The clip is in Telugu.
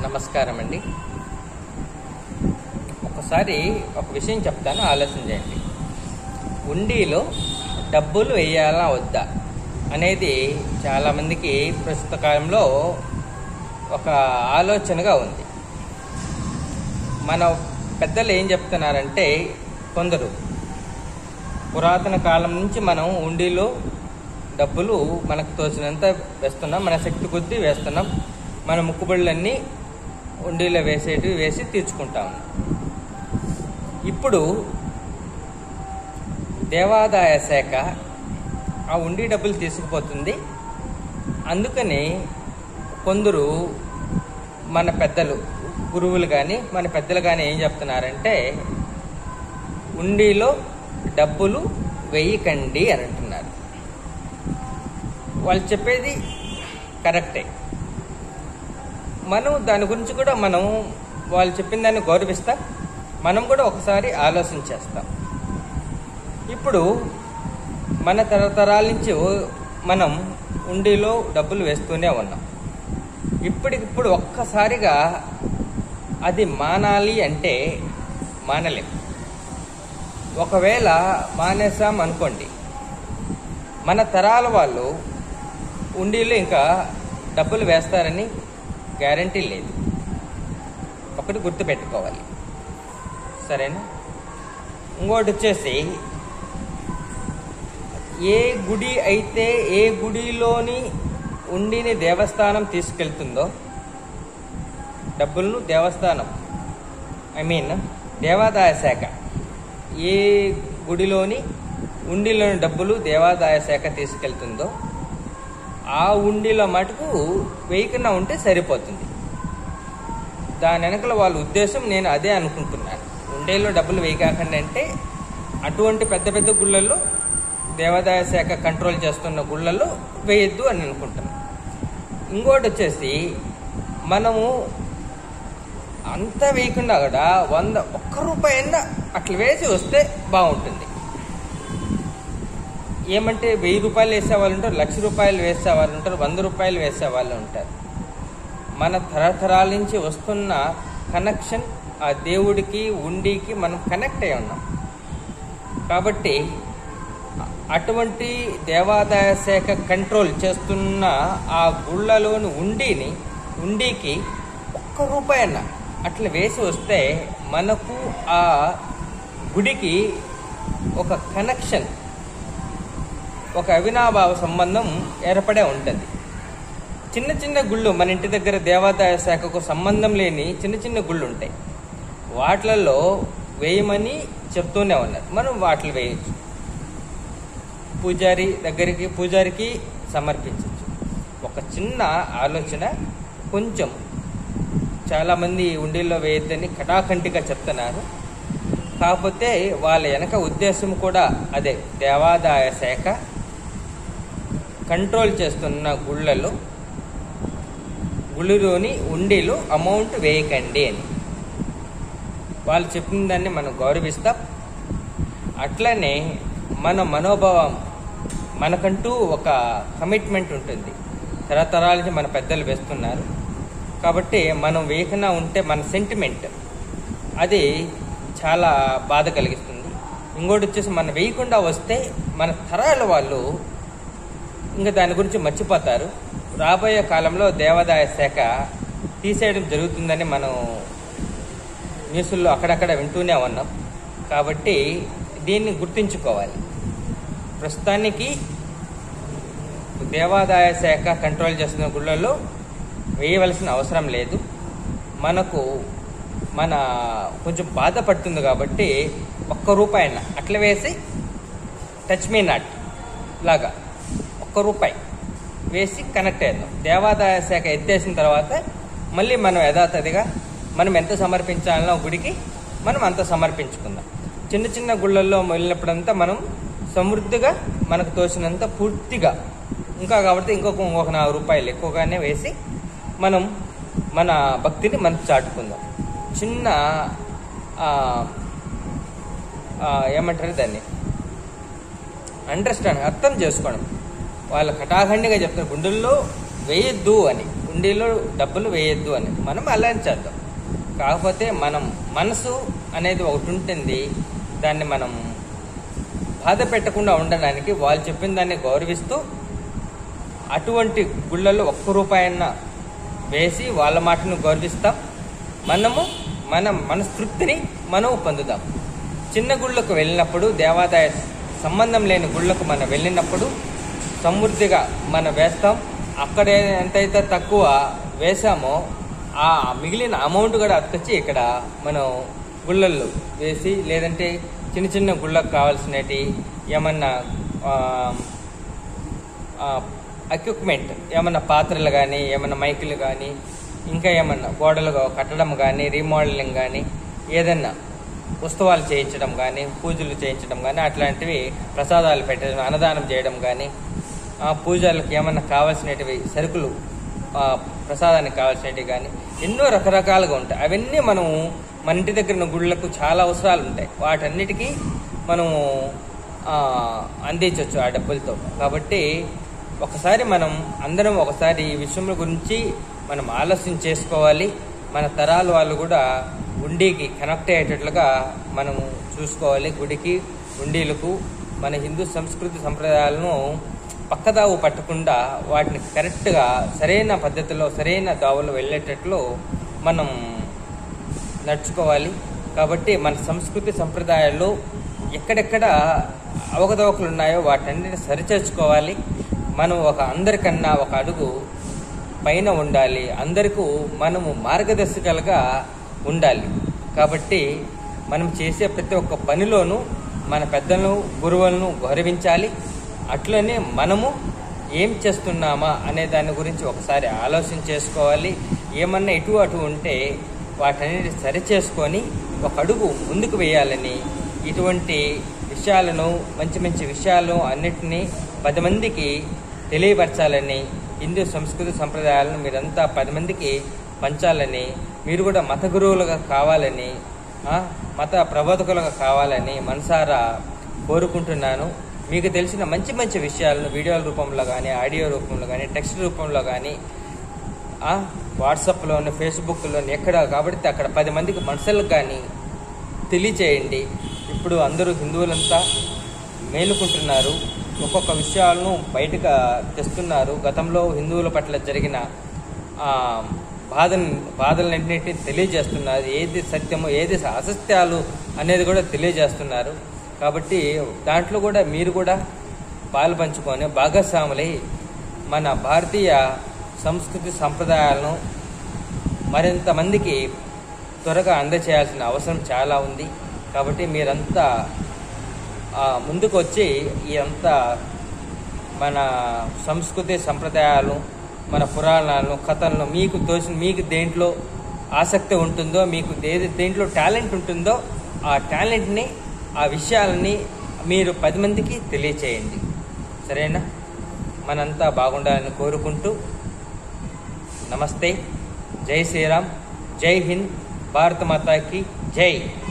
నమస్కారం అండి ఒకసారి ఒక విషయం చెప్తాను ఆలోచన చేయండి ఉండిలో డబ్బులు వేయాలా వద్దా అనేది చాలామందికి ప్రస్తుత కాలంలో ఒక ఆలోచనగా ఉంది మన పెద్దలు ఏం చెప్తున్నారంటే కొందరు పురాతన కాలం నుంచి మనం ఉండిలో డబ్బులు మనకు తోచినంత వేస్తున్నాం మన శక్తి కొద్దీ వేస్తున్నాం మన ముక్కుబడులన్నీ ఉండిలో వేసేటివి వేసి తీర్చుకుంటాం ఇప్పుడు దేవాదాయ శాఖ ఆ ఉండి డబ్బులు తీసుకుపోతుంది అందుకని కొందరు మన పెద్దలు గురువులు కానీ మన పెద్దలు కానీ ఏం చెప్తున్నారంటే ఉండిలో డబ్బులు వేయకండి అని అంటున్నారు వాళ్ళు చెప్పేది కరెక్టే మనం దాని గురించి కూడా మనం వాళ్ళు చెప్పిన దాన్ని గౌరవిస్తాం మనం కూడా ఒకసారి ఆలోచించేస్తాం ఇప్పుడు మన తరతరాల నుంచి మనం ఉండిలో డబ్బులు వేస్తూనే ఉన్నాం ఇప్పటికిప్పుడు ఒక్కసారిగా అది మానాలి అంటే మానలేం ఒకవేళ మానేసాం అనుకోండి మన తరాల వాళ్ళు ఉండిలో ఇంకా డబ్బులు వేస్తారని గ్యారంటీ లేదు ఒకటి గుర్తుపెట్టుకోవాలి సరేనా ఇంకోటి వచ్చేసి ఏ గుడి అయితే ఏ గుడిలోని ఉండిని దేవస్థానం తీసుకెళ్తుందో డబ్బులను దేవస్థానం ఐ మీన్ దేవాదాయ శాఖ ఏ గుడిలోని ఉండిలోని డబ్బులు దేవాదాయ శాఖ తీసుకెళ్తుందో ఆ ఉండిలో మటుకు వేయకుండా ఉంటే సరిపోతుంది దాని వెనకల వాళ్ళ ఉద్దేశం నేను అదే అనుకుంటున్నాను ఉండేలో డబ్బులు వేయకాకండి అంటే అటువంటి పెద్ద పెద్ద గుళ్ళల్లో దేవాదాయ శాఖ కంట్రోల్ చేస్తున్న గుళ్ళల్లో వేయద్దు అని అనుకుంటున్నాను ఇంకోటి వచ్చేసి మనము అంతా వేయకుండా కూడా వంద ఒక్క రూపాయి అయినా అట్లా వేసి వస్తే బాగుంటుంది ఏమంటే వెయ్యి రూపాయలు వేసే వాళ్ళు ఉంటారు లక్ష రూపాయలు వేసే వాళ్ళు ఉంటారు వంద రూపాయలు వేసే వాళ్ళు ఉంటారు మన తరతరాల నుంచి వస్తున్న కనెక్షన్ ఆ దేవుడికి ఉండికి మనం కనెక్ట్ అయి ఉన్నాం కాబట్టి అటువంటి దేవాదాయ శాఖ కంట్రోల్ చేస్తున్న ఆ గుళ్ళలోని ఉండిని ఉండికి ఒక్క రూపాయి అన్న అట్లా వేసి వస్తే మనకు ఆ గుడికి ఒక కనెక్షన్ ఒక అవినాభావ సంబంధం ఏర్పడే ఉంటుంది చిన్న చిన్న గుళ్ళు మన ఇంటి దగ్గర దేవాదాయ శాఖకు సంబంధం లేని చిన్న చిన్న గుళ్ళు ఉంటాయి వాటిలలో వేయమని చెప్తూనే ఉన్నారు మనం వాటిని వేయచ్చు పూజారి దగ్గరికి పూజారికి సమర్పించవచ్చు ఒక చిన్న ఆలోచన కొంచెం చాలామంది ఉండిల్లో వేయద్దని కటాకంటిగా చెప్తున్నారు కాకపోతే వాళ్ళ వెనక ఉద్దేశం కూడా అదే దేవాదాయ శాఖ కంట్రోల్ చేస్తున్న గుళ్ళలో గుళ్ళలోని ఉండిలో అమౌంట్ వేయకండి అని వాళ్ళు చెప్పిన దాన్ని మనం గౌరవిస్తాం అట్లనే మన మనోభావం మనకంటూ ఒక కమిట్మెంట్ ఉంటుంది తరతరాల నుంచి మన పెద్దలు వేస్తున్నారు కాబట్టి మనం వేయకుండా ఉంటే మన సెంటిమెంట్ అది చాలా బాధ కలిగిస్తుంది ఇంకోటి వచ్చేసి మనం వేయకుండా వస్తే మన తరాల వాళ్ళు ఇంకా దాని గురించి మర్చిపోతారు రాబోయే కాలంలో దేవాదాయ శాఖ తీసేయడం జరుగుతుందని మనం న్యూస్లో అక్కడక్కడ వింటూనే ఉన్నాం కాబట్టి దీన్ని గుర్తుంచుకోవాలి ప్రస్తుతానికి దేవాదాయ శాఖ కంట్రోల్ చేస్తున్న గుళ్ళల్లో వేయవలసిన అవసరం లేదు మనకు మన కొంచెం బాధపడుతుంది కాబట్టి ఒక్క రూపాయి అట్లా వేసి టచ్ మీ నాట్ లాగా ఒక్క రూపాయి వేసి కనెక్ట్ అయ్యాం దేవాదాయ శాఖ ఎత్తేసిన తర్వాత మళ్ళీ మనం యథాతథిగా మనం ఎంత సమర్పించాలనో గుడికి మనం అంత సమర్పించుకుందాం చిన్న చిన్న గుళ్ళల్లో వెళ్ళినప్పుడంతా మనం సమృద్ధిగా మనకు తోచినంత పూర్తిగా ఇంకా కాబట్టి ఇంకొక ఇంకొక నాలుగు రూపాయలు ఎక్కువగానే వేసి మనం మన భక్తిని మనం చాటుకుందాం చిన్న ఏమంటారు దాన్ని అండర్స్టాండ్ అర్థం చేసుకోవడం వాళ్ళ కటాఖండిగా చెప్తారు గుండెల్లో వేయొద్దు అని ఉండిలో డబ్బులు వేయొద్దు అని మనం అలా చేద్దాం కాకపోతే మనం మనసు అనేది ఒకటి ఉంటుంది దాన్ని మనం బాధ పెట్టకుండా ఉండడానికి వాళ్ళు చెప్పిన దాన్ని గౌరవిస్తూ అటువంటి గుళ్ళల్లో ఒక్క రూపాయన్న వేసి వాళ్ళ మాటను గౌరవిస్తాం మనము మన మనస్తృప్తిని మనము పొందుదాం చిన్న గుళ్ళకు వెళ్ళినప్పుడు దేవాదాయ సంబంధం లేని గుళ్ళకు మనం వెళ్ళినప్పుడు సమృద్ధిగా మనం వేస్తాం అక్కడ ఎంతైతే తక్కువ వేసామో ఆ మిగిలిన అమౌంట్ కూడా అతుకొచ్చి ఇక్కడ మనం గుళ్ళల్లో వేసి లేదంటే చిన్న చిన్న గుళ్ళకు కావాల్సినవి ఏమన్నా ఎక్విప్మెంట్ ఏమన్నా పాత్రలు కానీ ఏమన్నా మైకులు కానీ ఇంకా ఏమన్నా గోడలు కట్టడం కానీ రీమోడలింగ్ కానీ ఏదన్నా ఉత్సవాలు చేయించడం కానీ పూజలు చేయించడం కానీ అట్లాంటివి ప్రసాదాలు పెట్టడం అన్నదానం చేయడం కానీ ఆ పూజలకు ఏమన్నా కావాల్సినవి సరుకులు ఆ, ప్రసాదానికి కావాల్సినవి కానీ ఎన్నో రకరకాలుగా ఉంటాయి అవన్నీ మనము మన ఇంటి దగ్గర ఉన్న గుళ్ళకు చాలా అవసరాలు ఉంటాయి వాటన్నిటికీ మనము ఆ, అందించవచ్చు ఆ డబ్బులతో కాబట్టి ఒకసారి మనం అందరం ఒకసారి ఈ విషయం గురించి మనం ఆలోచన చేసుకోవాలి మన తరాల వాళ్ళు కూడా ఉండికి కనెక్ట్ అయ్యేటట్లుగా మనము చూసుకోవాలి గుడికి ఉండీలకు మన హిందూ సంస్కృతి సంప్రదాయాలను పక్కదావు పట్టకుండా వాటిని కరెక్ట్గా సరైన పద్ధతిలో సరైన దావులో వెళ్ళేటట్లు మనం నడుచుకోవాలి కాబట్టి మన సంస్కృతి సంప్రదాయాల్లో ఎక్కడెక్కడ అవకతవకలు ఉన్నాయో వాటన్నిటిని సరిచేసుకోవాలి మనం ఒక అందరికన్నా ఒక అడుగు పైన ఉండాలి అందరికీ మనము మార్గదర్శకాలుగా ఉండాలి కాబట్టి మనం చేసే ప్రతి ఒక్క పనిలోనూ మన పెద్దలను గురువులను గౌరవించాలి అట్లనే మనము ఏం చేస్తున్నామా అనే దాని గురించి ఒకసారి ఆలోచన చేసుకోవాలి ఏమన్నా ఇటు అటు ఉంటే వాటన్నిటి సరి చేసుకొని ఒక అడుగు ముందుకు వేయాలని ఇటువంటి విషయాలను మంచి మంచి విషయాలు అన్నిటినీ పది మందికి తెలియపరచాలని హిందూ సంస్కృతి సంప్రదాయాలను మీరంతా పది మందికి పంచాలని మీరు కూడా మత గురువులుగా కావాలని ఆ, మత ప్రబోధకులుగా కావాలని మనసారా కోరుకుంటున్నాను మీకు తెలిసిన మంచి మంచి విషయాలను వీడియోల రూపంలో కానీ ఆడియో రూపంలో కానీ టెక్స్ట్ రూపంలో కానీ వాట్సాప్లోని ఫేస్బుక్లోని ఎక్కడ కాబట్టి అక్కడ పది మందికి మనుషులకు కానీ తెలియచేయండి ఇప్పుడు అందరూ హిందువులంతా మేలుకుంటున్నారు ఒక్కొక్క విషయాలను బయటకు తెస్తున్నారు గతంలో హిందువుల పట్ల జరిగిన ఆ, బాధను బాధలన్నింటినీ తెలియజేస్తున్నారు ఏది సత్యమో ఏది అసత్యాలు అనేది కూడా తెలియజేస్తున్నారు కాబట్టి దాంట్లో కూడా మీరు కూడా పాలు పంచుకొని భాగస్వాములై మన భారతీయ సంస్కృతి సంప్రదాయాలను మరింత మందికి త్వరగా అందచేయాల్సిన అవసరం చాలా ఉంది కాబట్టి మీరంతా ఆ, ముందుకు వచ్చి ఈ అంతా మన సంస్కృతి సంప్రదాయాలు మన పురాణాలను కథలను మీకు తోచిన మీకు దేంట్లో ఆసక్తి ఉంటుందో మీకు ఏది దేంట్లో టాలెంట్ ఉంటుందో ఆ టాలెంట్ని ఆ విషయాలని మీరు పది మందికి తెలియచేయండి సరేనా మనంతా బాగుండాలని కోరుకుంటూ నమస్తే జై శ్రీరామ్ జై హింద్ భారత మాతాకి జై